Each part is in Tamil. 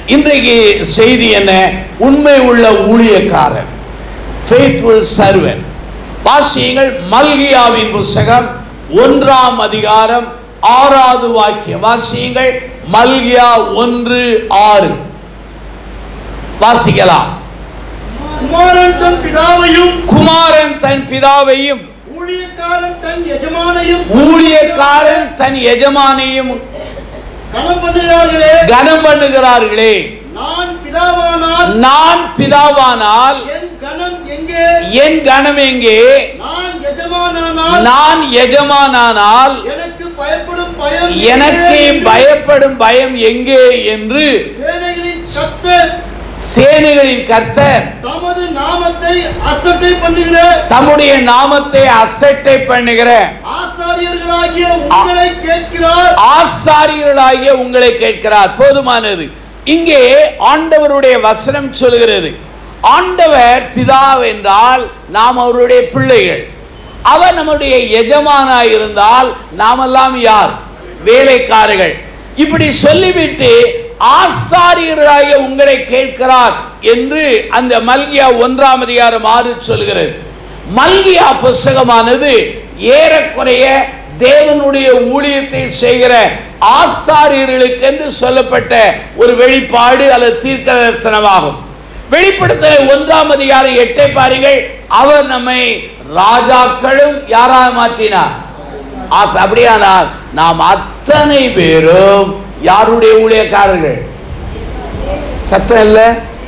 இன்றைக்கு செய்தி என்ன உண்மை உள்ள ஊழியக்காரன் faithful servant வாசியங்கள் மல்கியாவின் புஸ்தகம் ஒன்றாம் அதிகாரம் ஆறாவது வாக்கியம் வாசியங்கள் மல்கியா ஒன்று ஆறு வாசிக்கலாம் குமாரன் தன் பிதாவையும் குமாரன் தன் பிதாவையும் ஊழியக்காரன் தன் எஜமானையும் ஊழியக்காரன் தன் எஜமானையும் கனம் பண்ணுகிறார்களே கனம் பண்ணுகிறார்களே நான் பிதாவானால் நான் பிதாவானால் என் கனம் எங்கே என் கனம் எங்கே நான் எஜமானானால் நான் எஜமானானால் எனக்கு பயப்படும் பயம் எனக்கு எங்கே? பயப்படும் பயம் எங்கே என்று சேனைகளின் கர்த்தர் சேனைகளின் கர்த்தர் தமது நாமத்தை அசட்டை பண்ணுகிற தம்முடைய நாமத்தை அசட்டை பண்ணுகிற ஆசாரியர்களாகிய உங்களை கேட்கிறார் ஆசாரியர்களாகிய உங்களை கேட்கிறார் போதுமானது இங்கே ஆண்டவருடைய வசனம் சொல்கிறது ஆண்டவர் பிதா என்றால் நாம் அவருடைய பிள்ளைகள் அவர் நம்முடைய எஜமானாய் இருந்தால் நாமெல்லாம் யார் வேலைக்காரர்கள் இப்படி சொல்லிவிட்டு ஆசாரியர்களாகிய உங்களை கேட்கிறார் என்று அந்த மல்கியா ஒன்றாம் அதிகாரம் ஆறு சொல்கிறது மல்கியா புஸ்தகமானது ஏறக்குறைய தேவனுடைய ஊழியத்தை செய்கிற ஆசாரியர்களுக்கு என்று சொல்லப்பட்ட ஒரு வெளிப்பாடு அல்லது தீர்க்க தரிசனமாகும் வெளிப்படுத்தல ஒன்றாம் அதிகாரம் எட்டை பாருங்கள் அவர் நம்மை ராஜாக்களும் யாராக மாற்றினார் ஆசை அப்படியானால் நாம் அத்தனை பேரும் யாருடைய ஊழியக்காரர்கள் சத்தம் இல்ல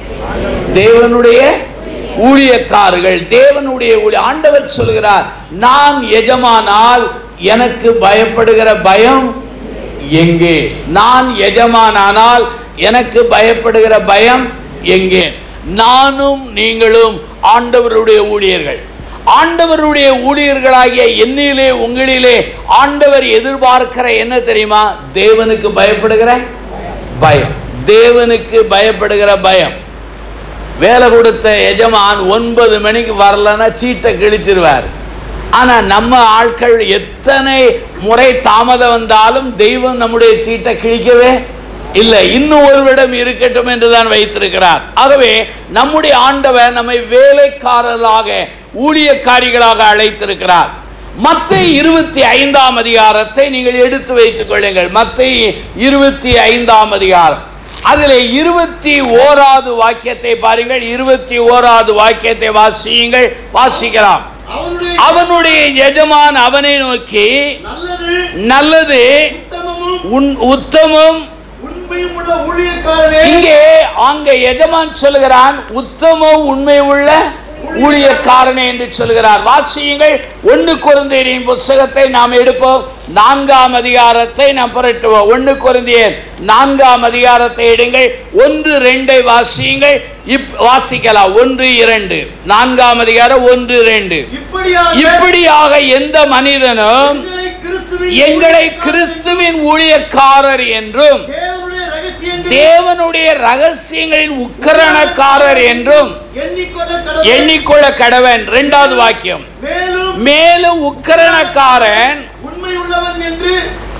தேவனுடைய ஊழியக்காரர்கள் தேவனுடைய ஊழிய ஆண்டவர் சொல்கிறார் நான் எஜமானால் எனக்கு பயப்படுகிற பயம் எங்கே நான் எஜமானானால் எனக்கு பயப்படுகிற பயம் எங்கே நானும் நீங்களும் ஆண்டவருடைய ஊழியர்கள் ஆண்டவருடைய ஊழியர்களாகிய என்னிலே உங்களிலே ஆண்டவர் எதிர்பார்க்கிற என்ன தெரியுமா தேவனுக்கு பயப்படுகிற பயம் தேவனுக்கு பயப்படுகிற பயம் வேலை கொடுத்த எஜமான் ஒன்பது மணிக்கு வரலன்னா சீட்டை கிழிச்சிருவார் ஆனா நம்ம ஆட்கள் எத்தனை முறை தாமதம் வந்தாலும் தெய்வம் நம்முடைய சீட்டை கிழிக்கவே இல்லை இன்னும் ஒருவிடம் இருக்கட்டும் என்றுதான் வைத்திருக்கிறார் ஆகவே நம்முடைய ஆண்டவர் நம்மை வேலைக்காரர்களாக ஊழியக்காரிகளாக அழைத்திருக்கிறார் மத்த இருபத்தி ஐந்தாம் அதிகாரத்தை நீங்கள் எடுத்து வைத்துக் கொள்ளுங்கள் மத்த இருபத்தி ஐந்தாம் அதிகாரம் அதில் இருபத்தி ஓராவது வாக்கியத்தை பாருங்கள் இருபத்தி ஓராவது வாக்கியத்தை வாசியுங்கள் வாசிக்கலாம் அவனுடைய அவனுடைய எஜமான் அவனை நோக்கி நல்லது நல்லது உத்தமமும் உன் உத்தமம் உண்மையும் உள்ள ஊழியக்காரனே இங்கே அங்க எஜமான் சொல்லுகிறான் உத்தம உண்மை உள்ள ஊழியக்காரனே என்று சொல்கிறார் வாசியுங்கள் ஒன்று குருந்தியரின் புஸ்தகத்தை நாம் எடுப்போம் நான்காம் அதிகாரத்தை நாம் புரட்டுவோம் ஒன்று குருந்தியர் நான்காம் அதிகாரத்தை எடுங்கள் ஒன்று ரெண்டை வாசியுங்கள் இப் வாசிக்கலாம் ஒன்று இரண்டு நான்காம் அதிகாரம் ஒன்று ரெண்டு இப்படியாக இப்படியாக எந்த மனிதனும் எங்களை கிறிஸ்துவின் எங்களை ஊழியக்காரர் கிறிஸ்துவின் ஊழியக்காரர் என்றும் தேவனுடைய ரகசியங்களை தேவனுடைய ரகசியங்களின் உக்கரணக்காரர் என்றும் எண்ணிக்கொள்ள கடவுள் எண்ணிக்கொள்ள கடவன் இரண்டாவது வாக்கியம் மேலும் மேலும் உக்கரணக்காரன் உண்மை உள்ளவன் என்று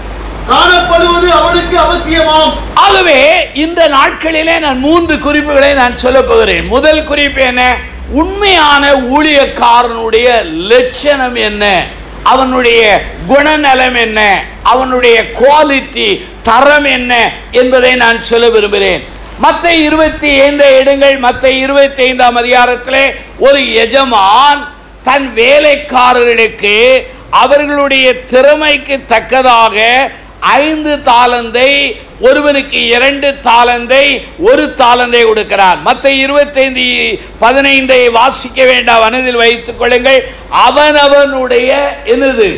காணப்படுவது அவனுக்கு அவசியமாம் ஆகவே இந்த நாட்களிலே நான் மூன்று குறிப்புகளை நான் சொல்ல போகிறேன் முதல் குறிப்பு என்ன உண்மையான ஊழியக்காரனுடைய லட்சணம் என்ன அவனுடைய குணநலம் என்ன அவனுடைய குவாலிட்டி தரம் என்ன என்பதை நான் சொல்ல விரும்புகிறேன் மத்த இருபத்தி ஐந்து எடுங்கள் மத்த இருபத்தி ஐந்தாம் அதிகாரத்திலே ஒரு எஜமான் தன் வேலைக்காரர்களுக்கு அவர்களுடைய திறமைக்கு தக்கதாக ஐந்து தாளந்தை ஒருவனுக்கு இரண்டு தாளந்தை ஒரு தாளந்தை கொடுக்கிறார் மத்த இருபத்தைந்து பதினைந்தை வாசிக்க வேண்டாம் மனதில் வைத்துக் கொள்ளுங்கள் அவனவனுடைய என்னது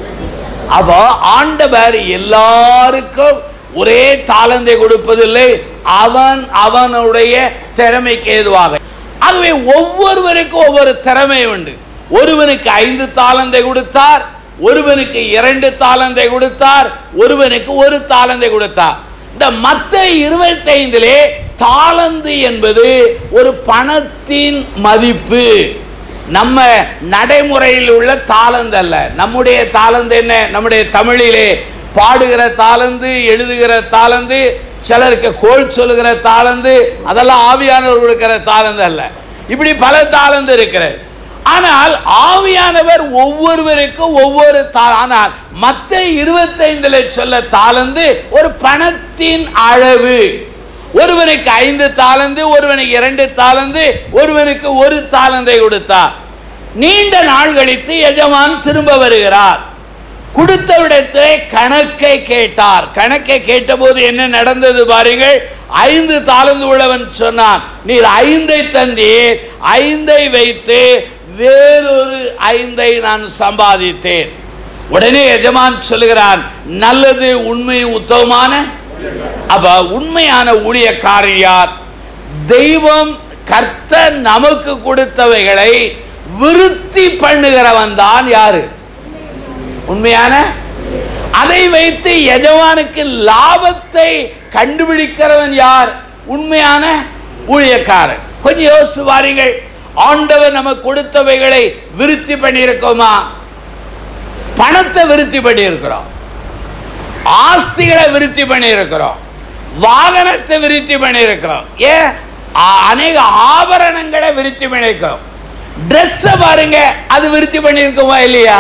அப்போ ஆண்டவர் எல்லாருக்கும் ஒரே தாளந்தை கொடுப்பதில்லை அவன் அவனுடைய திறமைக்கு ஏதுவாக ஆகவே ஒவ்வொருவருக்கும் ஒவ்வொரு திறமை உண்டு ஒருவனுக்கு ஐந்து தாளந்தை கொடுத்தார் ஒருவனுக்கு இரண்டு தாளந்தை கொடுத்தார் ஒருவனுக்கு ஒரு தாளந்தை கொடுத்தார் இந்த மத்த இருபத்தைந்திலே தாளந்து என்பது ஒரு பணத்தின் மதிப்பு நம்ம நடைமுறையில் உள்ள தாளந்து அல்ல நம்முடைய தாளந்து என்ன நம்முடைய தமிழிலே பாடுகிற தாளந்து எழுதுகிற தாளந்து சிலருக்கு கோல் சொல்லுகிற தாளந்து அதெல்லாம் ஆவியானவர் கொடுக்கிற தாளந்து அல்ல இப்படி பல தாளந்து இருக்கிறது ஆனால் ஆவியானவர் ஒவ்வொருவருக்கும் ஒவ்வொரு தா- ஆனால் மத்த இருபத்தைந்துல சொல்ல தாளந்து ஒரு பணத்தின் அளவு ஒருவனுக்கு ஐந்து தாளந்து ஒருவனுக்கு இரண்டு தாளந்து ஒருவனுக்கு ஒரு தாளந்தை கொடுத்தார் நீண்ட நாள் கழித்து எஜமான் திரும்ப வருகிறார் கொடுத்தவிடத்திலே கணக்கை கேட்டார் கணக்கை கேட்டபோது என்ன நடந்தது பாருங்கள் ஐந்து தாளந்து உள்ளவன் சொன்னான் நீர் ஐந்தை தந்தீர் ஐந்தை வைத்து வேறொரு ஐந்தை நான் சம்பாதித்தேன் உடனே எஜமான் சொல்லுகிறான் நல்லது உண்மை உத்தமமான அப்ப உண்மையான ஊழியக்காரர் யார் தெய்வம் கர்த்தர் நமக்கு கொடுத்தவைகளை விருத்தி பண்ணுகிறவன் தான் யாரு உண்மையான அதை வைத்து எஜமானுக்கு லாபத்தை கண்டுபிடிக்கிறவன் யார் உண்மையான ஊழியக்காரன் கொஞ்சம் யோசிச்சு வாருங்கள் ஆண்டவர் நமக்கு கொடுத்தவைகளை விருத்தி பண்ணியிருக்கோமா பணத்தை விருத்தி பண்ணியிருக்கிறோம் ஆஸ்திகளை விருத்தி பண்ணியிருக்கிறோம் வாகனத்தை விருத்தி பண்ணியிருக்கிறோம் ஏன் அ- அநேக ஆபரணங்களை விருத்தி பண்ணியிருக்கிறோம் Dress பாருங்க அது விருத்தி பண்ணியிருக்கோமா இல்லையா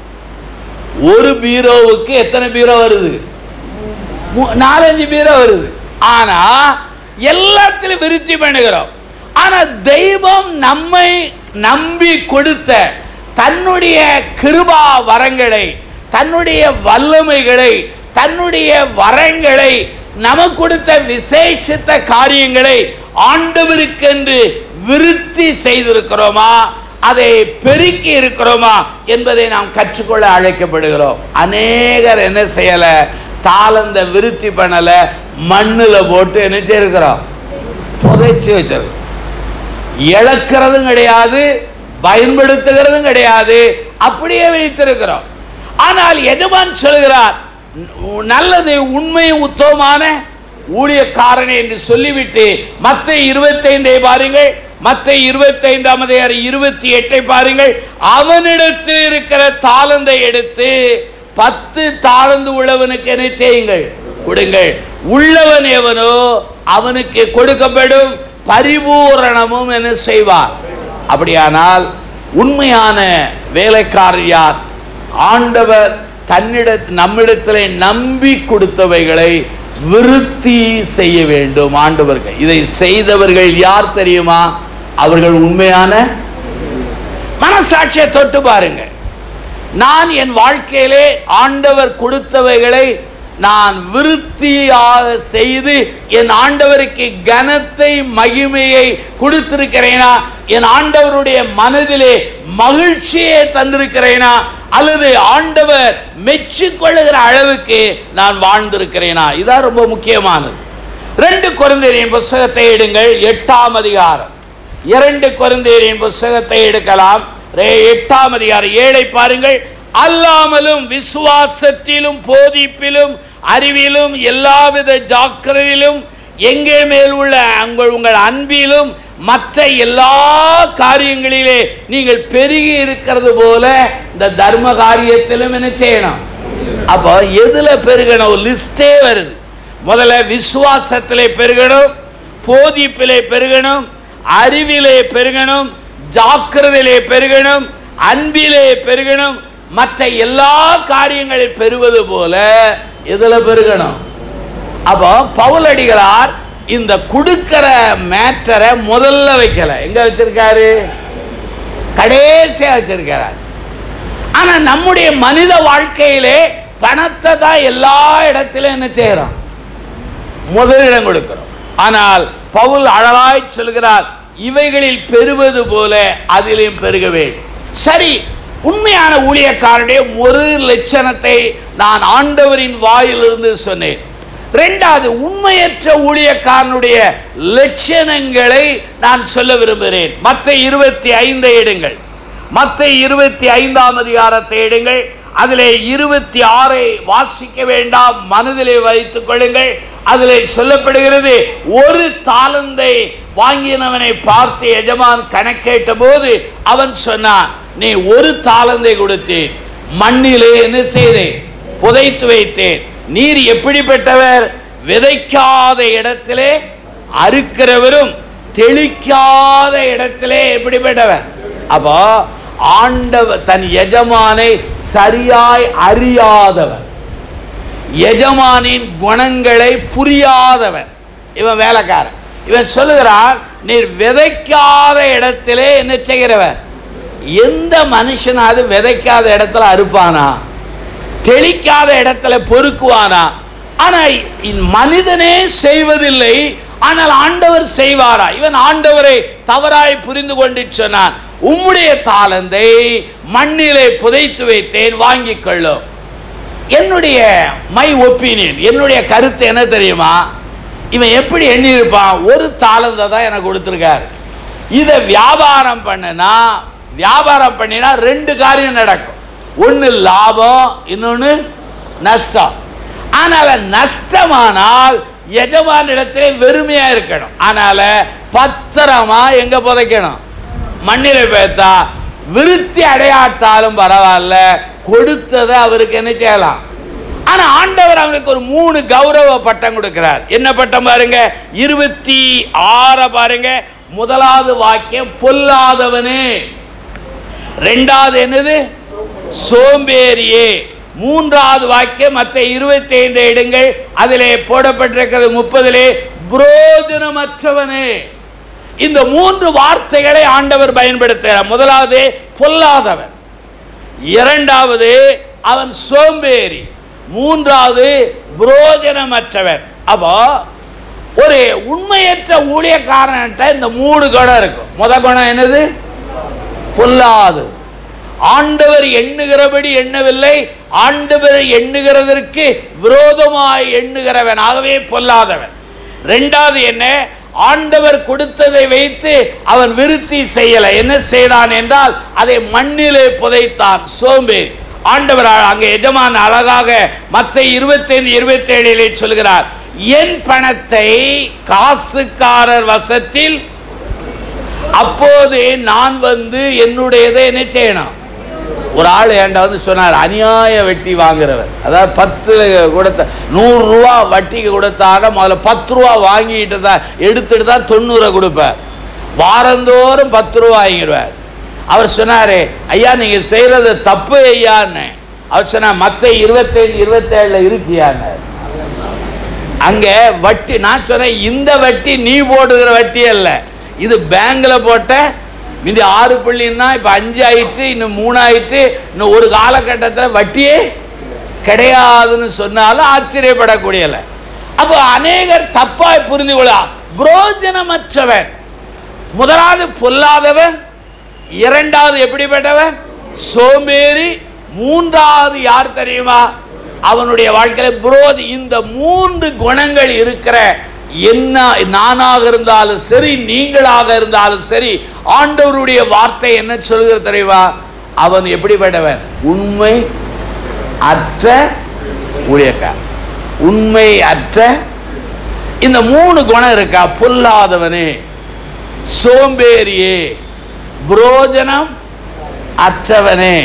ஒரு பீரோவுக்கு எத்தனை பீரோ வருது மூ- நாலஞ்சு பீரோ வருது ஆனா எல்லாத்திலும் விருத்தி பண்ணுகிறோம் ஆனா தெய்வம் நம்மை நம்பி கொடுத்த தன்னுடைய கிருபா வரங்களை தன்னுடைய வல்லமைகளை தன்னுடைய வரங்களை நமக்கு கொடுத்த விசேஷித்த காரியங்களை ஆண்டவருக்கென்று விருத்தி செய்திருக்கிறோமா அதை பெருக்கி இருக்கிறோமா என்பதை நாம் கற்றுக்கொள்ள அழைக்கப்படுகிறோம் அநேகர் என்ன செய்யல தாளந்த விருத்தி பண்ணல மண்ணுல போட்டு என்ன செய்யிருக்கிறோம் புதைச்சு வச்சிருக்கோம் இழக்கிறதும் கிடையாது பயன்படுத்துகிறதும் கிடையாது அப்படியே வைத்திருக்கிறோம் ஆனால் எஜமான் சொல்கிறார் "ந- நல்லது உண்மை உத்தமமான ஊழியக்காரனே என்று சொல்லிவிட்டு மத்த இருபத்தைந்தை பாருங்கள் மத்த இருபத்தைந்தாம் அதிகாரம் இருபத்தி எட்டை பாருங்கள் அவனிடத்தில் இருக்கிற தாளந்தை எடுத்து பத்து தாளந்து உள்ளவனுக்கு என்ன செய்யுங்கள் கொடுங்கள் உள்ளவன் எவனோ அவனுக்கு கொடுக்கப்படும் பரிபூரணமும் என்ன செய்வார் அப்படியானால் உண்மையான வேலைக்காரர் யார் ஆண்டவர் தன்னிட நம்மிடத்திலே நம்பி கொடுத்தவைகளை விருத்தி செய்ய வேண்டும் ஆண்டவர்கள் இதை செய்தவர்கள் யார் தெரியுமா அவர்கள் உண்மையான மனசாட்சியை தொட்டு பாருங்க நான் என் வாழ்க்கையிலே ஆண்டவர் கொடுத்தவைகளை நான் விருத்தியாக செய்து என் ஆண்டவருக்கு கனத்தை மகிமையை கொடுத்திருக்கிறேனா என் ஆண்டவருடைய மனதிலே மகிழ்ச்சியை தந்திருக்கிறேனா அல்லது ஆண்டவர் மெச்சிக்கொள்ளுகிற அளவுக்கு நான் வாழ்ந்திருக்கிறேனா இதான் ரொம்ப முக்கியமானது ரெண்டு குழந்தையின் புஸ்தகத்தை எடுங்கள் எட்டாம் அதிகாரம் இரண்டு குழந்தையரின் புஸ்தகத்தை எடுக்கலாம் ரே- எட்டாம் அதிகாரம் ஏழை பாருங்கள் அல்லாமலும் விசுவாசத்திலும் போதிப்பிலும் அறிவிலும் எல்லாவித ஜாக்கிரதையிலும் எங்கே மேல் உள்ள உங்கள் உங்கள் அன்பிலும் மற்ற எல்லா காரியங்களிலே நீங்கள் பெருகி இருக்கிறது போல இந்த தர்ம காரியத்திலும் என்ன செய்யணும் அப்போ எதுல பெருகணும் லிஸ்டே வருது முதல்ல விசுவாசத்திலே பெருகணும் போதிப்பிலே பெருகணும் அறிவிலே பெருகணும் ஜாக்கிரதையிலே பெருகணும் அன்பிலே பெருகணும் மற்ற எல்லா காரியங்களில் பெறுவது போல எதுல பெருகணும் அப்போ பவுலடிகளார் இந்த கொடுக்கிற மேட்டரை முதல்ல வைக்கல எங்க வச்சிருக்காரு கடைசியா வச்சிருக்கிறார் ஆனா நம்முடைய மனித வாழ்க்கையிலே பணத்தை தான் எல்லா இடத்திலும் என்ன செய்யறோம் முதலிடம் கொடுக்கிறோம் ஆனால் பவுல் அழகாய் சொல்கிறார் இவைகளில் பெறுவது போல அதிலும் பெருக வேண்டும் சரி உண்மையான ஊழியக்காரனுடைய ஒரு லட்சணத்தை நான் ஆண்டவரின் வாயிலிருந்து சொன்னேன் ரெண்டாவது உண்மையற்ற ஊழியக்காரனுடைய லட்சணங்களை நான் சொல்ல விரும்புகிறேன் மற்ற இருபத்தி ஐந்தை எடுங்கள் மத்த இருபத்தி ஐந்தாம் அதிகாரத்தை எடுங்கள் அதிலே இருபத்தி ஆறை வாசிக்க வேண்டாம் மனதிலே வைத்துக் கொள்ளுங்கள் அதிலே சொல்லப்படுகிறது ஒரு தாளந்தை வாங்கினவனை பார்த்து எஜமான் கணக்கேட்ட போது அவன் சொன்னான் நீ ஒரு தாளந்தை கொடுத்தேன் மண்ணிலே என்ன செய்தேன் புதைத்து வைத்தேன் நீர் எப்படிப்பட்டவர் விதைக்காத இடத்திலே அறுக்கிறவரும் தெளிக்காத இடத்திலே எப்படிப்பட்டவர் அப்போ ஆண்டவர் தன் எஜமானை சரியாய் அறியாதவர் எஜமானின் குணங்களை புரியாதவன் இவன் வேலைக்காரன் இவன் சொல்லுகிறான் நீர் விதைக்காத இடத்திலே என்ன செய்கிறவர் எந்த மனுஷனாவது விதைக்காத இடத்துல அறுப்பானா தெளிக்காத இடத்துல பொறுக்குவானா ஆனா இ- மனிதனே செய்வதில்லை ஆனால் ஆண்டவர் செய்வாரா இவன் ஆண்டவரை தவறாய் புரிந்து கொண்டு சொன்னான் உம்முடைய தாளந்தை மண்ணிலே புதைத்து வைத்தேன் வாங்கிக் கொள்ளும் என்னுடைய மை ஒப்பீனியன் என்னுடைய கருத்து என்ன தெரியுமா இவன் எப்படி எண்ணி இருப்பான் ஒரு தாளந்தை தான் எனக்கு கொடுத்துருக்காரு இதை வியாபாரம் பண்ணுனா வியாபாரம் பண்ணினா ரெண்டு காரியம் நடக்கும் ஒன்று லாபம் இன்னொன்று நஷ்டம் ஆனால் நஷ்டமானால் எஜமான இடத்திலே வெறுமையா இருக்கணும் ஆனால பத்திரமா எங்க புதைக்கணும் மண்ணில பேத்தா விருத்தி அடையாட்டாலும் பரவாயில்ல கொடுத்ததை அவருக்கு என்ன செய்யலாம் ஆனா ஆண்டவர் அவனுக்கு ஒரு மூணு கௌரவ பட்டம் கொடுக்கிறார் என்ன பட்டம் பாருங்க இருபத்தி ஆற பாருங்க முதலாவது வாக்கியம் பொல்லாதவனே ரெண்டாவது என்னது சோம்பேறியே மூன்றாவது வாக்கியம் மற்ற இருபத்தி ஐந்து இடங்கள் அதிலே போடப்பட்டிருக்கிறது முப்பதிலே புரோஜனமற்றவனே இந்த மூன்று வார்த்தைகளை ஆண்டவர் பயன்படுத்துகிறார் முதலாவது பொல்லாதவன் இரண்டாவது அவன் சோம்பேறி மூன்றாவது புரோஜனமற்றவன் அப்போ ஒரு உண்மையற்ற ஊழியக்காரன்ட்ட இந்த மூணு குணம் இருக்கும் முத குணம் என்னது பொல்லாது ஆண்டவர் எண்ணுகிறபடி எண்ணவில்லை ஆண்டவர் எண்ணுகிறதற்கு விரோதமாய் எண்ணுகிறவன் ஆகவே பொல்லாதவன் ரெண்டாவது என்ன ஆண்டவர் கொடுத்ததை வைத்து அவன் விருத்தி செய்யல என்ன செய்தான் என்றால் அதை மண்ணிலே புதைத்தான் சோம்பேறி ஆண்டவர் அங்கே எஜமான் அழகாக மற்ற இருபத்தைந்து இருபத்தி ஏழிலே சொல்கிறார் என் பணத்தை காசுக்காரர் வசத்தில் அப்போது நான் வந்து என்னுடையதை என்ன செய்யணும் ஒரு ஆள் என்கிட்ட வந்து சொன்னார் அநியாய வட்டி வாங்குறவர் அதாவது பத்து கொடுத்த நூறு ரூபா வட்டிக்கு கொடுத்தாங்க முதல்ல பத்து ரூபா வாங்கிட்டு தான் எடுத்துட்டு தான் தொண்ணூறை கொடுப்பார் வாரந்தோறும் பத்து ரூபா வாங்கிடுவார் அவர் சொன்னாரு ஐயா நீங்க செய்யறது தப்பு ஐயான்னு அவர் சொன்னார் மத்த இருபத்தேழு இருபத்தேழுல இருக்கியான்னு அங்க வட்டி நான் சொன்னேன் இந்த வட்டி நீ போடுகிற வட்டி அல்ல இது பேங்க்ல போட்ட மீதி ஆறு புள்ளின்னா இப்ப அஞ்சு ஆயிட்டு இன்னும் மூணு ஆயிட்டு இன்னும் ஒரு காலகட்டத்தில் வட்டியே கிடையாதுன்னு சொன்னாலும் ஆச்சரியப்படக்கூடியல அப்போ அநேகர் தப்பாய் புரிந்து கொள்ள புரோஜனமற்றவன் முதலாவது பொல்லாதவன் இரண்டாவது எப்படிப்பட்டவன் சோம்பேறி மூன்றாவது யார் தெரியுமா அவனுடைய வாழ்க்கையில புரோதி இந்த மூன்று குணங்கள் இருக்கிற என்ன நானாக இருந்தாலும் சரி நீங்களாக இருந்தாலும் சரி ஆண்டவருடைய வார்த்தை என்ன சொல்கிறது தெரியுமா அவன் எப்படிப்பட்டவன் உண்மை அற்ற ஊழியக்கார் உண்மை அற்ற இந்த மூணு குணம் இருக்கா பொல்லாதவனே சோம்பேறியே புரோஜனம் அற்றவனே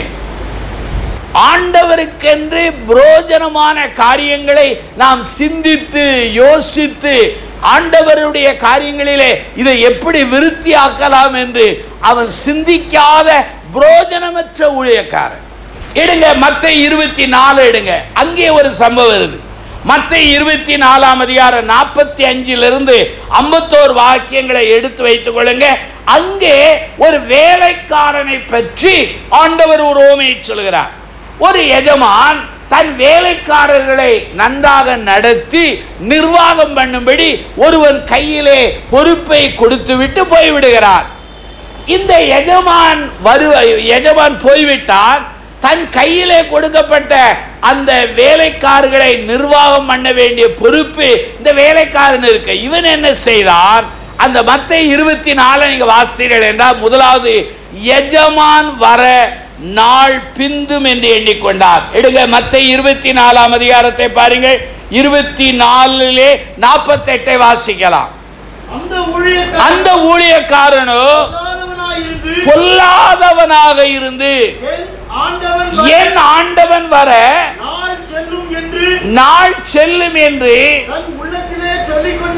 ஆண்டவருக்கென்று புரோஜனமான காரியங்களை நாம் சிந்தித்து யோசித்து ஆண்டவருடைய காரியங்களிலே இதை எப்படி விருத்தியாக்கலாம் என்று அவன் சிந்திக்காத புரோஜனமற்ற ஊழியக்காரன் எடுங்க மத்த இருபத்தி நாலு எடுங்க அங்கே ஒரு சம்பவம் வருது மத்த இருபத்தி நாலாம் அதிகாரம் நாற்பத்தி அஞ்சிலிருந்து ஐம்பத்தோரு வாக்கியங்களை எடுத்து வைத்துக் கொள்ளுங்க அங்கே ஒரு வேலைக்காரனை பற்றி ஆண்டவர் ஒரு ஓமையை சொல்கிறார் ஒரு எஜமான் தன் வேலைக்காரர்களை நன்றாக நடத்தி நிர்வாகம் பண்ணும்படி ஒருவன் கையிலே பொறுப்பை கொடுத்து விட்டு போய்விடுகிறார் இந்த எஜமான் வரு எஜமான் போய்விட்டால் தன் கையிலே கொடுக்கப்பட்ட அந்த வேலைக்காரர்களை நிர்வாகம் பண்ண வேண்டிய பொறுப்பு இந்த வேலைக்காரன் இருக்கு இவன் என்ன செய்தான் அந்த மத்த இருபத்தி நாலு நீங்க வாசித்தீர்கள் என்றால் முதலாவது எஜமான் வர நாள் பிந்தும் என்று எண்ணிக்கொண்டார் எடுங்க மத்த இருபத்தி நாலாம் அதிகாரத்தை பாருங்கள் இருபத்தி நாலிலே நாற்பத்தி எட்டை வாசிக்கலாம் அந்த ஊழியக்காரன் அந்த ஊழியக்காரனோ பொல்லாதவனாயிருந்து பொல்லாதவனாக இருந்து என் ஆண்டவன் என் ஆண்டவன் வர நாள் செல்லும் என்று நாள் செல்லும் என்று தன் உள்ளத்தில்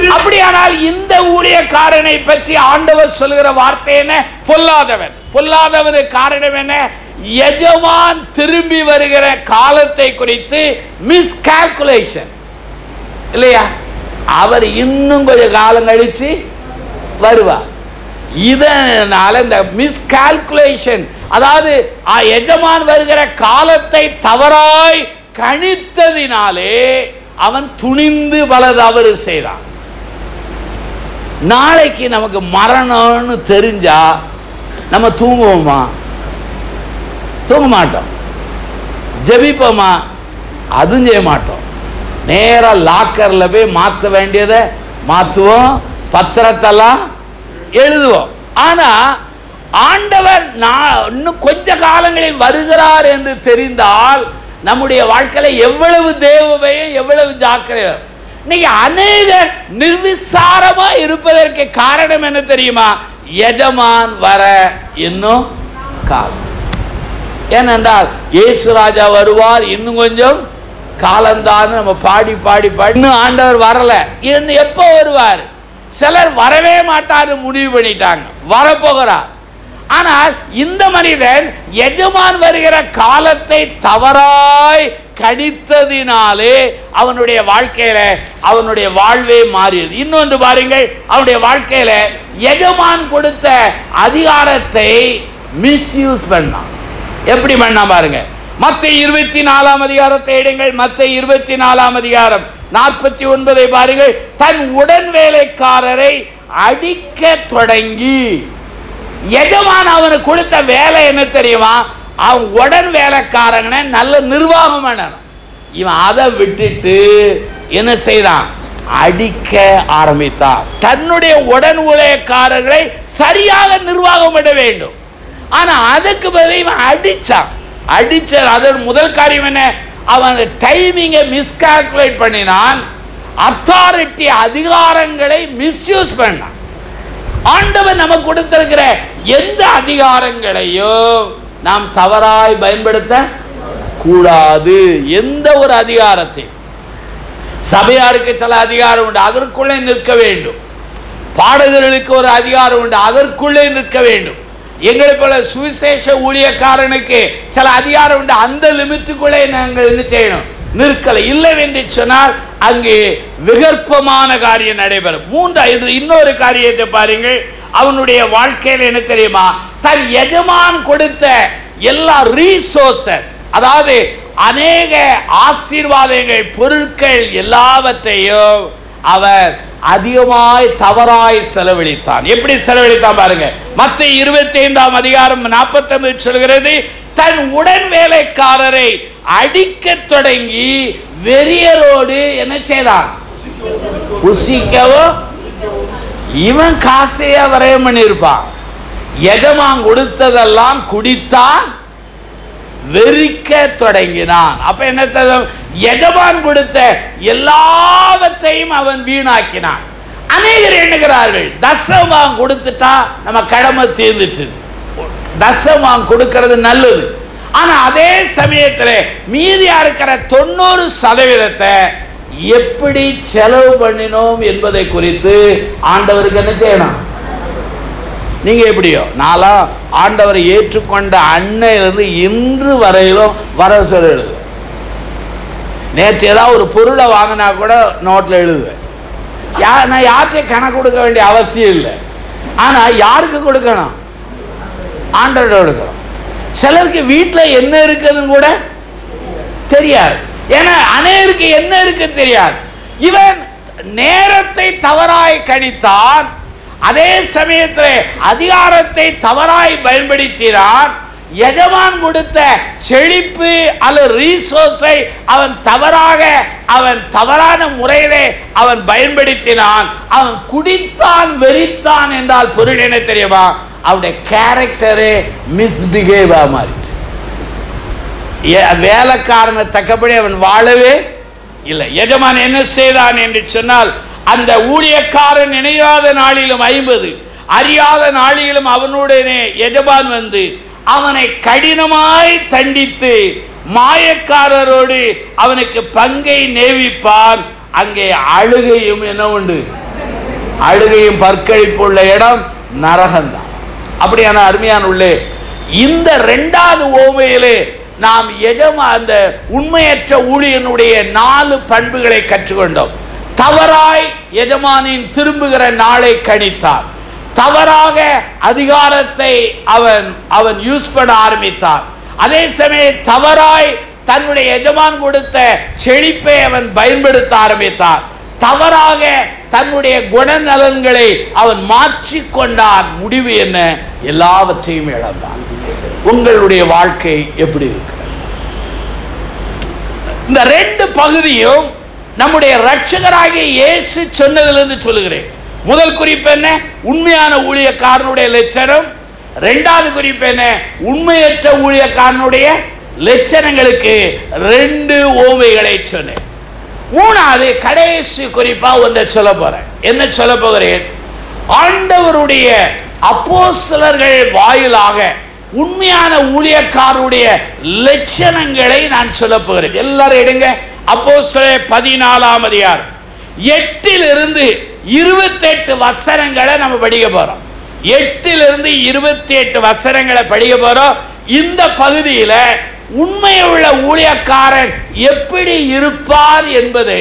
என்று அப்படியானால் இந்த ஊழியக்காரனை பற்றி ஆண்டவர் சொல்லுகிற வார்த்தை என்ன பொல்லாதவன் பொல்லாதவனுக்கு காரணம் என்ன எஜமான் திரும்பி வருகிற காலத்தை குறித்து மிஸ்கால்குலேஷன் இல்லையா அவர் இன்னும் கொஞ்சம் காலம் கழிச்சு வருவார் இதனால இந்த மிஸ்கால்குலேஷன் அதாவது ஆ, எஜமான் வருகிற காலத்தை தவறாய் கணித்ததினாலே அவன் துணிந்து பல தவறு செய்தான் நாளைக்கு நமக்கு மரணம்னு தெரிஞ்சா நம்ம தூங்குவோமா தூங்க மாட்டோம் ஜெபிப்போமா அதுவும் செய்ய மாட்டோம் நேரா லாக்கர்ல போய் மாற்ற வேண்டியதை மாற்றுவோம் பத்திரத்தெல்லாம் எழுதுவோம் ஆனா ஆண்டவர் நான் இன்னும் கொஞ்ச காலங்களில் வருகிறார் என்று தெரிந்தால் நம்முடைய வாழ்க்கையில எவ்வளவு தேவபயம் எவ்வளவு ஜாக்கிரதை இன்னைக்கு அநேகர் நிர்விசாரமா இருப்பதற்கு காரணம் என்ன தெரியுமா எஜமான் வர இன்னும் காலம் ஏனென்றால் இயேசு ராஜா வருவார் இன்னும் கொஞ்சம் காலம்தான் நம்ம பாடி பாடி பாடி இன்னும் ஆண்டவர் வரல இன்னும் எப்போ வருவார் சிலர் வரவே மாட்டாரு முடிவு பண்ணிட்டாங்க வரப்போகிறார் ஆனால் இந்த மனிதன் எஜமான் வருகிற காலத்தை தவறாய் கணித்ததினாலே அவனுடைய வாழ்க்கையில அவனுடைய வாழ்வே மாறியது இன்னொன்று பாருங்கள் அவனுடைய வாழ்க்கையில எஜமான் கொடுத்த அதிகாரத்தை மிஸ்யூஸ் பண்ணான் எப்படி பண்ணா பாருங்க மத்த இருபத்தி நாலாம் அதிகாரத்தை எடுங்கள் மத்த இருபத்தி நாலாம் அதிகாரம் நாற்பத்தி ஒன்பதை பாருங்கள் தன் உடன் வேலைக்காரரை அடிக்க தொடங்கி எஜமான் அவனுக்கு கொடுத்த வேலை என்ன தெரியுமா அவன் உடன் வேலைக்காரங்கனை நல்ல நிர்வாகம் பண்ணணும் இவன் அதை விட்டுட்டு என்ன செய்தான் அடிக்க ஆரம்பித்தான் தன்னுடைய உடன் ஊழியக்காரர்களை சரியாக நிர்வாகம் பண்ண வேண்டும் ஆனா அதுக்கு பதில் இவன் அடிச்சான் அடிச்ச அதன் முதல் காரியம் என்ன அவன் டைமிங்கை மிஸ்கால்குலேட் பண்ணினான் அத்தாரிட்டி அதிகாரங்களை மிஸ்யூஸ் பண்ணான் ஆண்டவர் நமக்கு கொடுத்திருக்கிற எந்த அதிகாரங்களையோ நாம் தவறாய் பயன்படுத்த கூடாது எந்த ஒரு அதிகாரத்தை சபையாருக்கு சில அதிகாரம் உண்டு அதற்குள்ளே நிற்க வேண்டும் பாடகர்களுக்கு ஒரு அதிகாரம் உண்டு அதற்குள்ளே நிற்க வேண்டும் எங்களை போல சுவிசேஷ ஊழியக்காரனுக்கு சில அதிகாரம் உண்டு அந்த லிமிட்டுக்குள்ளே நாங்கள் என்ன செய்யணும் நிற்கல இல்லை என்று சொன்னால் அங்கே விகற்பமான காரியம் நடைபெறும் மூன்றா இது இன்னொரு காரியத்தை பாருங்கள் அவனுடைய வாழ்க்கையில் என்ன தெரியுமா தன் எஜமான் கொடுத்த எல்லா ரீசோர்சஸ் அதாவது அநேக ஆசீர்வாதங்கள் பொருட்கள் எல்லாவற்றையும் அவர் அதிகமாய் தவறாய் செலவழித்தான் எப்படி செலவழித்தான் பாருங்க மத்த இருபத்தி ஐந்தாம் அதிகாரம் நாற்பத்தி சொல்கிறது தன் உடன் வேலைக்காரரை அடிக்க தொடங்கி வெறியரோடு என்ன செய்தான் புசிக்கவும் இவன் காசையா வரையம் பண்ணியிருப்பான் எஜமான் கொடுத்ததெல்லாம் குடித்தான் வெறிக்க தொடங்கினான் அப்ப என்ன தெரியும்? எஜமான் கொடுத்த எல்லாவற்றையும் அவன் வீணாக்கினான் அநேகர் எண்ணுகிறார்கள் தசமான் கொடுத்துட்டா நம்ம கடமை தீர்ந்துட்டு தசமான் கொடுக்கிறது நல்லது ஆனா அதே சமயத்துல மீதியா இருக்கிற தொண்ணூறு சதவீதத்தை எப்படி செலவு பண்ணினோம் என்பதை குறித்து ஆண்டவருக்கு என்ன செய்யணும் நீங்க எப்படியோ நான்லாம் ஆண்டவரை ஏற்றுக்கொண்ட அன்னையிலிருந்து இன்று வரையிலும் வர சொல்ல எழுதுவேன் நேற்று ஏதாவது ஒரு பொருளை வாங்கினா கூட நோட்ல எழுதுவேன் யா நான் யார்கிட்ட கணக்கு கொடுக்க வேண்டிய அவசியம் இல்லை ஆனா யாருக்கு கொடுக்கணும் ஆண்டவர்கிட்ட கொடுக்கணும் சிலருக்கு வீட்டுல என்ன இருக்குதுன்னு கூட தெரியாது ஏன்னா அநேருக்கு என்ன இருக்கு தெரியாது இவன் நேரத்தை தவறாய் கணித்தான் அதே சமயத்தில் அதிகாரத்தை தவறாய் பயன்படுத்தினான் எஜமான் கொடுத்த செழிப்பு அல்லது ரீசோர்ஸை அவன் தவறாக அவன் தவறான முறையிலே அவன் பயன்படுத்தினான் அவன் குடித்தான் வெறித்தான் என்றால் பொருள் என்ன தெரியுமா அவனுடைய கேரக்டரே மிஸ்பிஹேவ் மாறிட்டு ஏ- வேலைக்காரனை தக்கபடி அவன் வாழவே இல்லை எஜமான் என்ன செய்தான் என்று சொன்னால் அந்த ஊழியக்காரன் நினையாத நாளிலும் ஐம்பது அறியாத நாளிலும் அவனுடனே எஜமான் வந்து அவனை கடினமாய் தண்டித்து மாயக்காரரோடு அவனுக்கு பங்கை நேவிப்பான் அங்கே அழுகையும் என்ன உண்டு அழுகையும் பற்கழிப்பு உள்ள இடம் நரகம்தான் அப்படியான அருமையான உள்ளே இந்த ரெண்டாவது ஓமையிலே நாம் எஜமா அந்த உண்மையற்ற ஊழியனுடைய நாலு பண்புகளை கற்றுக்கொண்டோம் தவறாய் எஜமானின் திரும்புகிற நாளை கணித்தான் தவறாக அதிகாரத்தை அவன் அவன் யூஸ் பண்ண ஆரம்பித்தான் அதே சமயம் தவறாய் தன்னுடைய எஜமான் கொடுத்த செழிப்பை அவன் பயன்படுத்த ஆரம்பித்தான் தவறாக தன்னுடைய குணநலன்களை அவன் மாற்றிக்கொண்டான் முடிவு என்ன எல்லாவற்றையும் இழந்தான் உங்களுடைய வாழ்க்கை எப்படி இருக்கிறது இந்த ரெண்டு பகுதியும் நம்முடைய ரட்சகராகிய இயேசு சொன்னதிலிருந்து சொல்லுகிறேன் முதல் குறிப்பு என்ன உண்மையான ஊழியக்காரனுடைய லட்சணம் ரெண்டாவது குறிப்பு என்ன உண்மையற்ற ஊழியக்காரனுடைய லட்சணங்களுக்கு ரெண்டு ஓமைகளை சொன்னேன் மூணாவது கடைசி குறிப்பா ஒன்றை சொல்ல போறேன் என்ன சொல்ல போகிறேன் ஆண்டவருடைய அப்போஸ்தலர்கள் வாயிலாக உண்மையான ஊழியக்காரருடைய லட்சணங்களை நான் சொல்ல போகிறேன் எல்லாரும் எடுங்க அப்போஸ்தலர் பதினாலாம் அதிகாரம் எட்டிலிருந்து இருபத்தெட்டு வசனங்களை நம்ம படிக்க போறோம் எட்டிலிருந்து இருபத்தி எட்டு வசனங்களை படிக்க போறோம் இந்த பகுதியில உண்மையுள்ள ஊழியக்காரன் எப்படி இருப்பார் என்பதை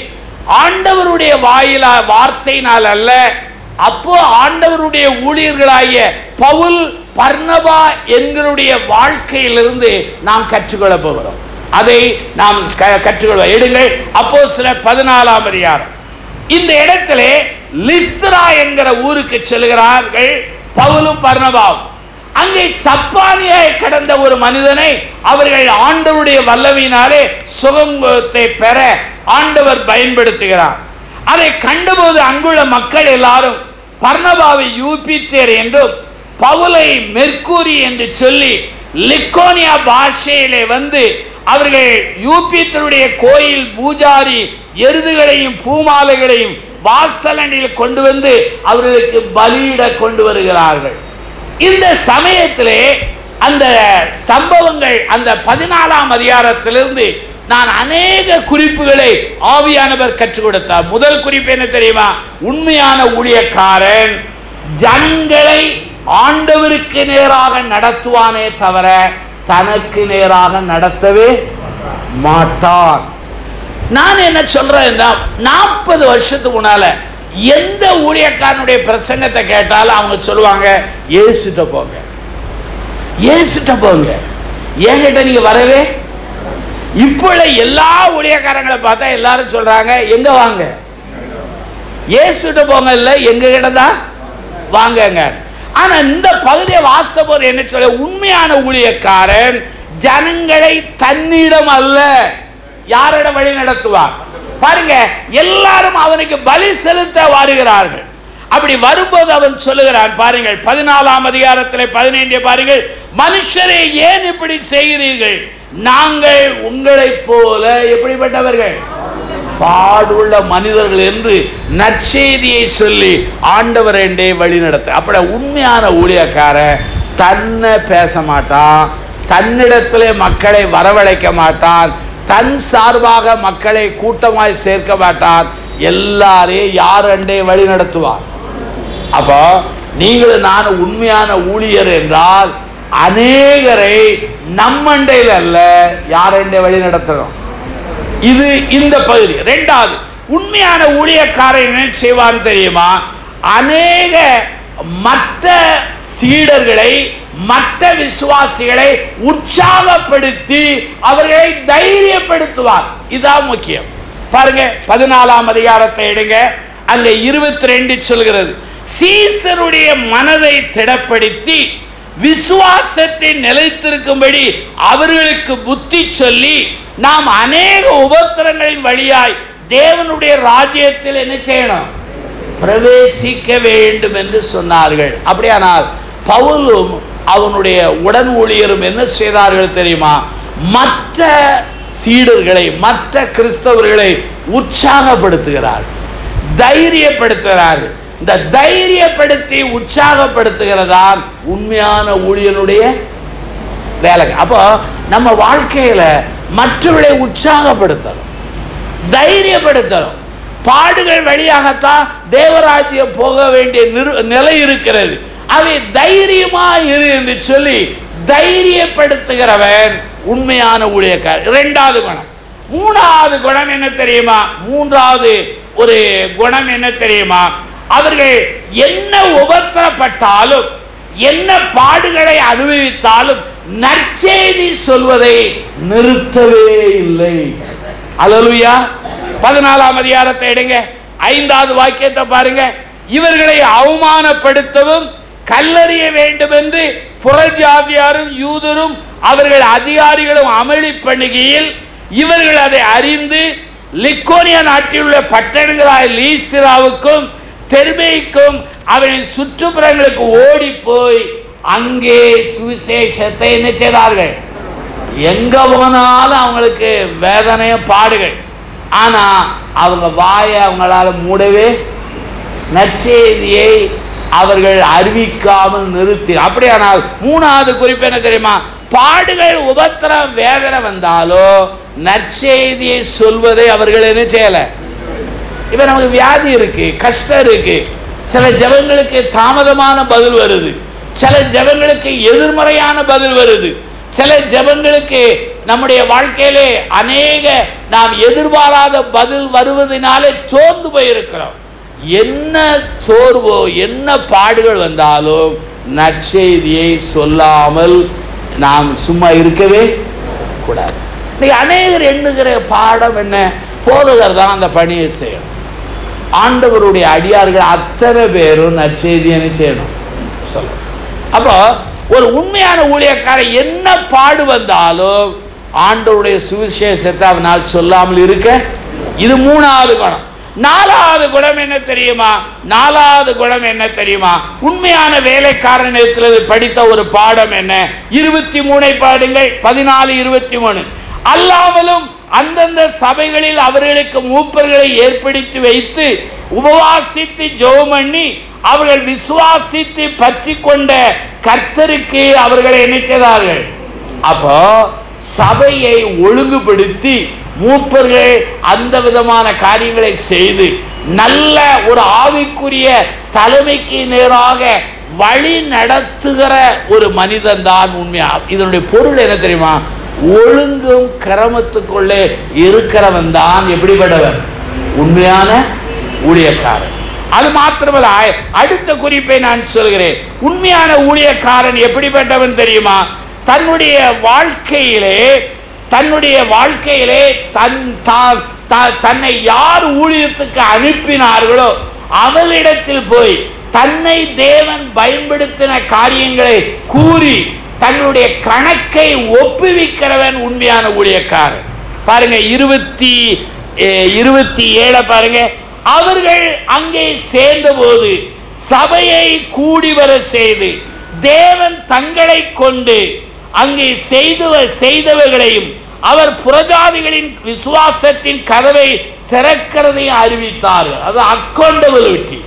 ஆண்டவருடைய வாயிலா வார்த்தையினால் அல்ல அப்போ ஆண்டவருடைய ஊழியர்களாகிய பவுல் பர்ணபா எங்களுடைய வாழ்க்கையிலிருந்து நாம் கற்றுக்கொள்ள போகிறோம் அதை நாம் க- கற்றுக்கொள்வோம் எடுங்கள் அப்போ சில பதினாலாம் அதிகாரம் இந்த இடத்திலே லிஸ்ரா என்கிற ஊருக்கு செல்கிறார்கள் பவுலும் பர்ணபாவும் அங்கே சப்பானியாய் கடந்த ஒரு மனிதனை அவர்கள் ஆண்டவருடைய வல்லவினாலே சுகத்தை பெற ஆண்டவர் பயன்படுத்துகிறார் அதை கண்டபோது அங்குள்ள மக்கள் எல்லாரும் பர்ணபாவை யூபித்தேர் என்றும் பவுலை மெர்க்கூரி என்று சொல்லி லிக்கோனியா பாஷையிலே வந்து அவர்கள் யூபித்தருடைய கோயில் பூஜாரி எருதுகளையும் பூமாலைகளையும் வாசலனில் கொண்டு வந்து அவர்களுக்கு பலியிட கொண்டு வருகிறார்கள் இந்த சமயத்திலே அந்த சம்பவங்கள் அந்த பதினாலாம் அதிகாரத்திலிருந்து நான் அநேக குறிப்புகளை ஆவியானவர் கற்றுக் கொடுத்தார் முதல் குறிப்பு என்ன தெரியுமா உண்மையான ஊழியக்காரன் ஜனங்களை ஆண்டவருக்கு நேராக நடத்துவானே தவிர தனக்கு நேராக நடத்தவே மாட்டான் நான் என்ன சொல்றேன் நாற்பது வருஷத்துக்கு முன்னால எந்த ஊழியக்காரனுடைய பிரசங்கத்தை கேட்டாலும் அவங்க சொல்லுவாங்க ஏசுட்ட போங்க ஏசுட்ட போங்க என்கிட்ட நீங்க வரவே இப்போ உள்ள எல்லா ஊழியக்காரங்களை பார்த்தா எல்லாரும் சொல்றாங்க எங்க வாங்க ஏசுட்ட போங்க இல்ல எங்க கிட்ட தான் வாங்கங்க ஆனா இந்த பகுதியை வாசித்த போது என்ன சொல்ல உண்மையான ஊழியக்காரன் ஜனங்களை தன்னிடம் அல்ல யாரிடம் வழி நடத்துவார் பாருங்க எல்லாரும் அவனுக்கு பலி செலுத்த வருகிறார்கள் அப்படி வரும்போது அவன் சொல்லுகிறான் பாருங்கள் பதினாலாம் அதிகாரத்தில் பதினைந்து பாருங்கள் மனுஷரே ஏன் இப்படி செய்கிறீர்கள் நாங்கள் உங்களைப் போல எப்படிப்பட்டவர்கள் பாடுள்ள மனிதர்கள் என்று நற்செய்தியை சொல்லி ஆண்டவர் என்றே வழி நடத்த அப்பட உண்மையான ஊழியக்கார தன்னை பேச மாட்டான் தன்னிடத்திலே மக்களை வரவழைக்க மாட்டான் தன் சார்பாக மக்களை கூட்டமாய் சேர்க்க மாட்டான் எல்லாரையும் யார் அண்டே வழி நடத்துவான் அப்போ நீங்களும் நான் உண்மையான ஊழியர் என்றால் அநேகரை நம்மண்டையில் அல்ல யாரண்டே வழி நடத்தணும் இது இந்த பகுதி ரெண்டாவது உண்மையான ஊழியக்காரன் என்ன செய்வான் தெரியுமா அநேக மற்ற சீடர்களை மற்ற விசுவாசிகளை உற்சாகப்படுத்தி அவர்களை தைரியப்படுத்துவார் இதான் முக்கியம் பாருங்க பதினாலாம் அதிகாரத்தை எடுங்க அங்க இருபத்தி ரெண்டு சொல்கிறது சீசருடைய மனதை திடப்படுத்தி விசுவாசத்தை நிலைத்திருக்கும்படி அவர்களுக்கு புத்தி சொல்லி நாம் அநேக உபத்திரங்களின் வழியாய் தேவனுடைய ராஜ்யத்தில் என்ன செய்யணும் பிரவேசிக்க வேண்டும் என்று சொன்னார்கள் அப்படியானால் பவுலும் அவனுடைய உடன் ஊழியரும் என்ன செய்தார்கள் தெரியுமா மற்ற சீடர்களை மற்ற கிறிஸ்தவர்களை உற்சாகப்படுத்துகிறார்கள் தைரியப்படுத்துகிறார்கள் இந்த தைரியப்படுத்தி உற்சாகப்படுத்துகிறதான் உண்மையான ஊழியனுடைய வேலை அப்போ நம்ம வாழ்க்கையில மற்றவர்களை உற்சாகப்படுத்தணும் தைரியப்படுத்தணும் பாடுகள் வழியாகத்தான் தேவராஜ்யம் போக வேண்டிய நிரு- நிலை இருக்கிறது அவை தைரியமா இரு என்று சொல்லி தைரியப்படுத்துகிறவன் உண்மையான ஊழியக்காரர் இரண்டாவது குணம் மூணாவது குணம் என்ன தெரியுமா மூன்றாவது ஒரு குணம் என்ன தெரியுமா அவர்கள் என்ன உபத்திரப்பட்டாலும் என்ன பாடுகளை அனுபவித்தாலும் நற்செய்தி சொல்வதை நிறுத்தவே இல்லை அல்லேலூயா பதினாலாம் அதிகாரத்தை எடுங்க ஐந்தாவது வாக்கியத்தை பாருங்க இவர்களை அவமானப்படுத்தவும் கல்லறிய வேண்டும் என்று புறஜாதியாரும் யூதரும் அவர்கள் அதிகாரிகளும் அமளி பண்ணுகையில் இவர்கள் அதை அறிந்து லிக்கோனியா நாட்டில் உள்ள பட்டணங்களாய் லீஸ்திராவுக்கும் தெர்மேய்க்கும் அவனின் சுற்றுப்புறங்களுக்கு ஓடி போய் அங்கே சுவிசேஷத்தை என்ன செய்தார்கள் எங்க போனாலும் அவங்களுக்கு வேதனையும் பாடுகள் ஆனா அவங்க வாயை அவங்களால மூடவே நற்செய்தியை அவர்கள் அறிவிக்காமல் நிறுத்தி அப்படியானால் மூணாவது குறிப்பு என்ன தெரியுமா பாடுகள் உபத்திரம் வேதனை வந்தாலோ நற்செய்தியை சொல்வதை அவர்கள் என்ன செய்யல இப்ப நமக்கு வியாதி இருக்கு கஷ்டம் இருக்கு சில ஜெபங்களுக்கு தாமதமான பதில் வருது சில ஜெபங்களுக்கு எதிர்மறையான பதில் வருது சில ஜெபங்களுக்கு நம்முடைய வாழ்க்கையிலே அநேக நாம் எதிர்பாராத பதில் வருவதனாலே சோர்ந்து போயிருக்கிறோம் என்ன சோர்வோ என்ன பாடுகள் வந்தாலும் நற்செய்தியை சொல்லாமல் நாம் சும்மா இருக்கவே கூடாது இன்னைக்கு அநேகர் எண்ணுகிற பாடம் என்ன போதகர் தான் அந்த பணியை செய்யணும் ஆண்டவருடைய அடியார்கள் அத்தனை பேரும் நற்செய்தியை செய்யணும் சொல்லணும் அப்போ ஒரு உண்மையான ஊழியக்காரன் என்ன பாடு வந்தாலும் ஆண்டவருடைய சுவிசேஷத்தை அவனால் சொல்லாமல் இருக்க இது மூணாவது குணம் நாலாவது குணம் என்ன தெரியுமா நாலாவது குணம் என்ன தெரியுமா உண்மையான வேலைக்காரனிடத்தில் படித்த ஒரு பாடம் என்ன இருபத்தி மூணை பாடுங்கள் பதினாலு இருபத்தி மூணு அல்லாமலும் அந்தந்த சபைகளில் அவர்களுக்கு மூப்பர்களை ஏற்படுத்தி வைத்து உபவாசித்து ஜெபம் பண்ணி அவர்கள் விசுவாசித்து பற்றி கொண்ட கர்த்தருக்கு அவர்களை என்ன செய்தார்கள் அப்போ சபையை ஒழுங்குபடுத்தி மூப்பர்கள் அந்த விதமான காரியங்களை செய்து நல்ல ஒரு ஆவிக்குரிய தலைமைக்கு நேராக வழி நடத்துகிற ஒரு மனிதன் தான் உண்மையா இதனுடைய பொருள் என்ன தெரியுமா ஒழுங்கும் கிரமத்துக்குள்ளே இருக்கிறவன் தான் எப்படிப்பட்டவன் உண்மையான ஊழியக்காரன் அது மாத்திரமல்ல அ- அடுத்த குறிப்பை நான் சொல்கிறேன் உண்மையான ஊழியக்காரன் எப்படிப்பட்டவன் தெரியுமா தன்னுடைய வாழ்க்கையிலே தன்னுடைய வாழ்க்கையிலே தன் தான் த- தன்னை யார் ஊழியத்துக்கு அனுப்பினார்களோ அவளிடத்தில் போய் தன்னை தேவன் பயன்படுத்தின காரியங்களை கூறி தன்னுடைய கணக்கை ஒப்புவிக்கிறவன் உண்மையான ஊழியக்காரன் பாருங்க இருபத்தி அஹ், இருபத்தி ஏழ பாருங்க அவர்கள் அங்கே சேர்ந்தபோது சபையை கூடி வர செய்து தேவன் தங்களை கொண்டு அங்கே செய்தவ செய்தவர்களையும் அவர் புறஜாதிகளின் விசுவாசத்தின் கதவை திறக்கிறதையும் அறிவித்தார்கள் அது அக்கௌண்டபிலிட்டி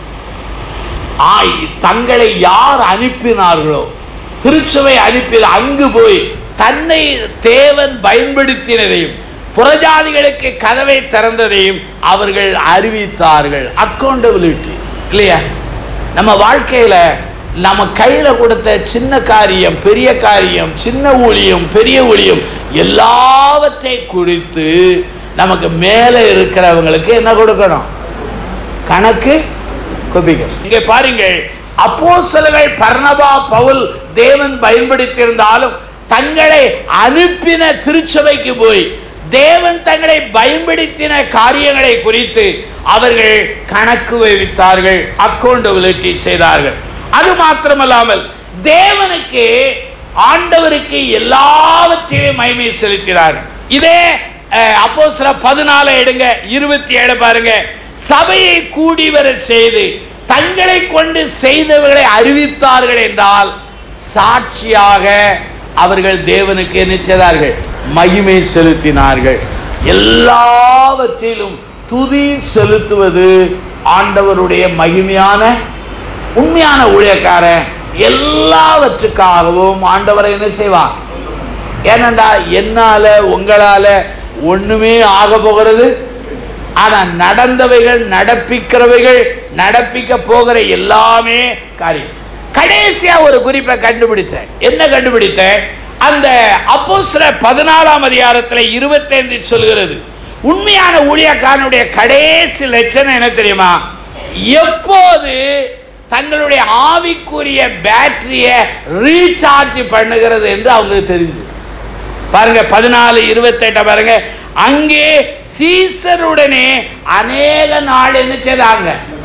ஆய் தங்களை யார் அனுப்பினார்களோ திருச்சபை அனுப்பியது அங்கு போய் தன்னை தேவன் பயன்படுத்தினதையும் புறஜாதிகளுக்கு கதவை திறந்ததையும் அவர்கள் அறிவித்தார்கள் அக்கௌண்டபிலிட்டி இல்லையா நம்ம வாழ்க்கையில நம்ம கையில கொடுத்த சின்ன காரியம் பெரிய காரியம் சின்ன ஊழியம் பெரிய ஊழியம் எல்லாவற்றை குறித்து நமக்கு மேலே இருக்கிறவங்களுக்கு என்ன கொடுக்கணும் கணக்கு கொபிகள் இங்கே பாருங்கள் அப்போஸ்தலர்கள் பர்னபா பவுல் தேவன் பயன்படுத்தியிருந்தாலும் தங்களை அனுப்பின திருச்சபைக்கு போய் தேவன் தங்களை பயன்படுத்தின காரியங்களை குறித்து அவர்கள் கணக்கு வைத்தார்கள் அக்கௌண்டபிலிட்டி செய்தார்கள் அது மாத்திரமல்லாமல் தேவனுக்கு ஆண்டவருக்கு எல்லாவற்றையும் மகிமை செலுத்தினார்கள் இதே அப்போ சில பதினாலு எடுங்க இருபத்தி ஏழு பாருங்க சபையை கூடி வர செய்து தங்களை கொண்டு செய்தவர்களை அறிவித்தார்கள் என்றால் சாட்சியாக அவர்கள் தேவனுக்கு என்ன செய்தார்கள் மகிமை செலுத்தினார்கள் எல்லாவற்றிலும் துதி செலுத்துவது ஆண்டவருடைய மகிமையான உண்மையான ஊழியக்காரன் எல்லாவற்றுக்காகவும் ஆண்டவரை என்ன செய்வான் ஏனண்டா என்னால உங்களால ஒண்ணுமே ஆக போகிறது ஆனா நடந்தவைகள் நடப்பிக்கிறவைகள் நடப்பிக்க போகிற எல்லாமே காரியம் கடைசியா ஒரு குறிப்பை கண்டுபிடிச்சேன் என்ன கண்டுபிடித்தேன் அந்த அப்போ சில பதினாலாம் அதிகாரத்தில் இருபத்தைந்து சொல்கிறது உண்மையான ஊழியக்காரனுடைய கடைசி லட்சணம் என்ன தெரியுமா எப்போது தங்களுடைய ஆவிக்குரிய பேட்டரியை ரீசார்ஜ் பண்ணுகிறது என்று அவங்களுக்கு தெரிஞ்சு பாருங்க பதினாலு இருபத்தெட்ட பாருங்க அங்கே சீசருடனே அநேக நாள் என்ன செய்தாங்க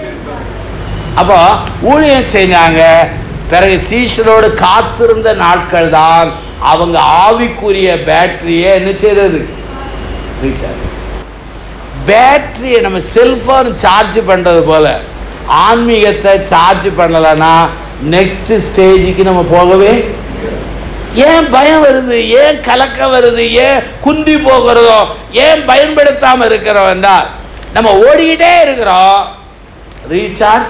அப்போ ஊழியம் செஞ்சாங்க பிறகு சீசரோடு காத்திருந்த நாட்கள் தான் அவங்க ஆவிக்குரிய பேட்டரியை என்ன செய்தது ரீசார்ஜ் பேட்டரியை நம்ம செல்போன் சார்ஜ் பண்றது போல ஆன்மீகத்தை சார்ஜ் பண்ணலன்னா நெக்ஸ்ட் ஸ்டேஜுக்கு நம்ம போகவே ஏன் பயம் வருது ஏன் கலக்கம் வருது ஏன் குந்தி போகிறதோ ஏன் பயன்படுத்தாம இருக்கிறோம் என்றால் நம்ம ஓடிக்கிட்டே இருக்கிறோம் ரீசார்ஜ்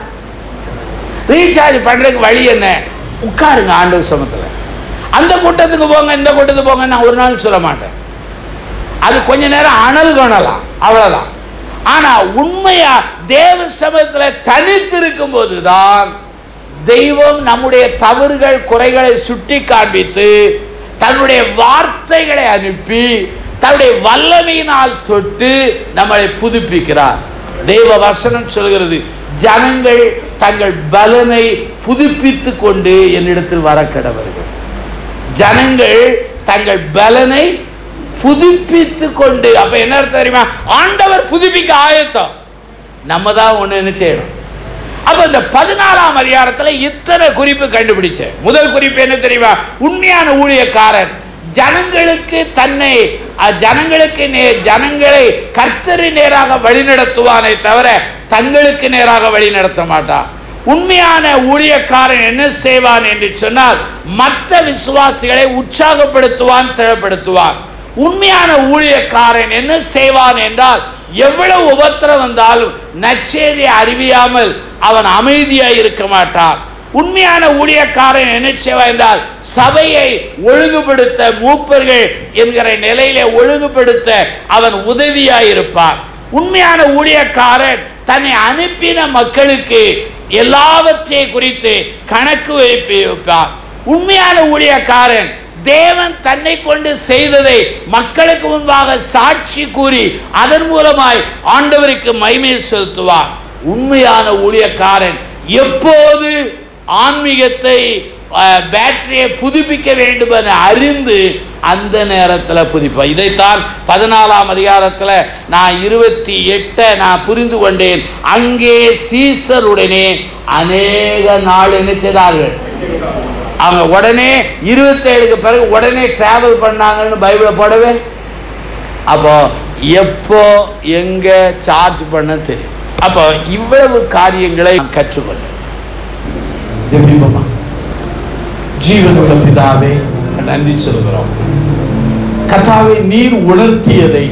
ரீசார்ஜ் பண்றதுக்கு வழி என்ன உட்காருங்க ஆண்டவர் சமத்துல அந்த கூட்டத்துக்கு போங்க இந்த கூட்டத்துக்கு போங்க நான் ஒரு நாள் சொல்ல மாட்டேன் அது கொஞ்ச நேரம் அனல் காணலாம் அவ்வளவுதான் ஆனா உண்மையா தேவ சமயத்துல தனித்திருக்கும் போதுதான் தெய்வம் நம்முடைய தவறுகள் குறைகளை சுட்டி காண்பித்து தன்னுடைய வார்த்தைகளை அனுப்பி தன்னுடைய வல்லமையினால் தொட்டு நம்மளை புதுப்பிக்கிறார் தெய்வ வசனம் சொல்கிறது ஜனங்கள் தங்கள் பலனை புதுப்பித்துக் கொண்டு என்னிடத்தில் வர கடவர்கள் ஜனங்கள் தங்கள் பலனை புதுப்பித்துக் கொண்டு அப்ப என்ன அர்த்தம் தெரியுமா ஆண்டவர் புதுப்பிக்க ஆயத்தம் நம்ம தான் ஒண்ணு என்ன செய்யணும் அப்ப இந்த பதினாலாம் அதிகாரத்துல இத்தனை குறிப்பு கண்டுபிடிச்சேன் முதல் குறிப்பு என்ன தெரியுமா உண்மையான ஊழியக்காரன் ஜனங்களுக்கு தன்னை அஹ், ஜனங்களுக்கு நே- ஜனங்களை கர்த்தரி நேராக வழிநடத்துவானே தவிர தங்களுக்கு நேராக வழி நடத்த மாட்டான் உண்மையான ஊழியக்காரன் என்ன செய்வான் என்று சொன்னால் மற்ற விசுவாசிகளை உற்சாகப்படுத்துவான் திடப்படுத்துவான் உண்மையான ஊழியக்காரன் என்ன செய்வான் என்றால் எவ்வளவு உபத்திரம் வந்தாலும் நற்செய்தியை அறிவியாமல் அவன் அமைதியாய் இருக்க மாட்டான் உண்மையான ஊழியக்காரன் என்ன செய்வான் என்றால் சபையை ஒழுங்குபடுத்த மூப்பர்கள் என்கிற நிலையிலே ஒழுங்குபடுத்த அவன் உதவியாய் இருப்பான் உண்மையான ஊழியக்காரன் தன்னை அனுப்பின மக்களுக்கு எல்லாவற்றை குறித்து கணக்கு வைப்பி வைப்பான் உண்மையான ஊழியக்காரன் தேவன் தன்னை கொண்டு செய்ததை மக்களுக்கு முன்பாக சாட்சி கூறி அதன் மூலமாய் ஆண்டவருக்கு மகிமை செலுத்துவார் உண்மையான ஊழியக்காரன் எப்போது ஆன்மீகத்தை அஹ், பேட்டரியை புதுப்பிக்க வேண்டும் என அறிந்து அந்த நேரத்தில் புதுப்பான் இதைத்தான் பதினாலாம் அதிகாரத்தில் நான் இருபத்தி எட்டை நான் புரிந்து கொண்டேன் அங்கே சீசருடனே அநேக நாள் என்ன செய்தார்கள் அவங்க உடனே இருபத்தேழுக்கு பிறகு உடனே டிராவல் பண்ணாங்கன்னு பைபிள போடவே அப்போ எப்போ எங்க சார்ஜ் பண்ண தெரியும் அப்போ இவ்வளவு காரியங்களை நாம் கற்றுக்கொள்ள ஜெபிப்போமா ஜீவனுள்ள பிதாவே நன்றி சொல்கிறோம் கத்தாவை நீர் உணர்த்தியதை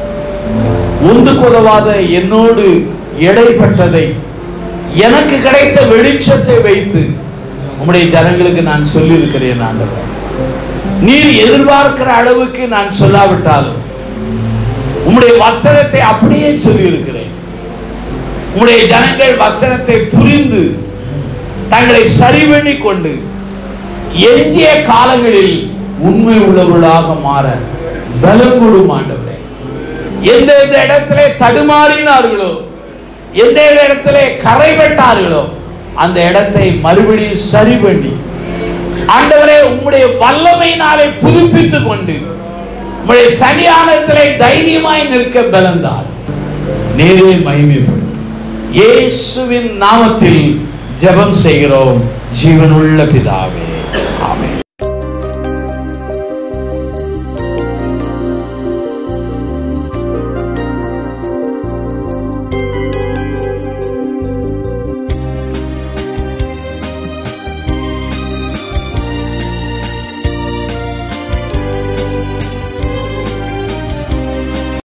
ஒன்றுக்கு உதவாத என்னோடு எடைப்பட்டதை எனக்கு கிடைத்த வெளிச்சத்தை வைத்து உம்முடைய ஜனங்களுக்கு நான் சொல்லியிருக்கிறேன் ஆண்டவர் நீர் எதிர்பார்க்கிற அளவுக்கு நான் சொல்லாவிட்டாலும் உம்முடைய வசனத்தை அப்படியே சொல்லியிருக்கிறேன் உம்முடைய ஜனங்கள் வசனத்தை புரிந்து தங்களை சரி பண்ணி கொண்டு எஞ்சிய காலங்களில் உண்மை உள்ளவர்களாக மாற பலம் கொடும் ஆண்டவரே எந்த எந்த இடத்திலே தடுமாறினார்களோ எந்த எந்த இடத்திலே கரைபட்டார்களோ அந்த இடத்தை மறுபடியும் சரி பண்ணி ஆண்டவரே உம்முடைய வல்லமையினாலே புதுப்பித்துக் கொண்டு உம்முடைய சன்னியானத்திலே தைரியமாய் நிற்க பலந்தார் நேரே மகிமைப்படும் இயேசுவின் நாமத்தில் ஜெபம் செய்கிறோம் ஜீவனுள்ள பிதாவே ஆமென்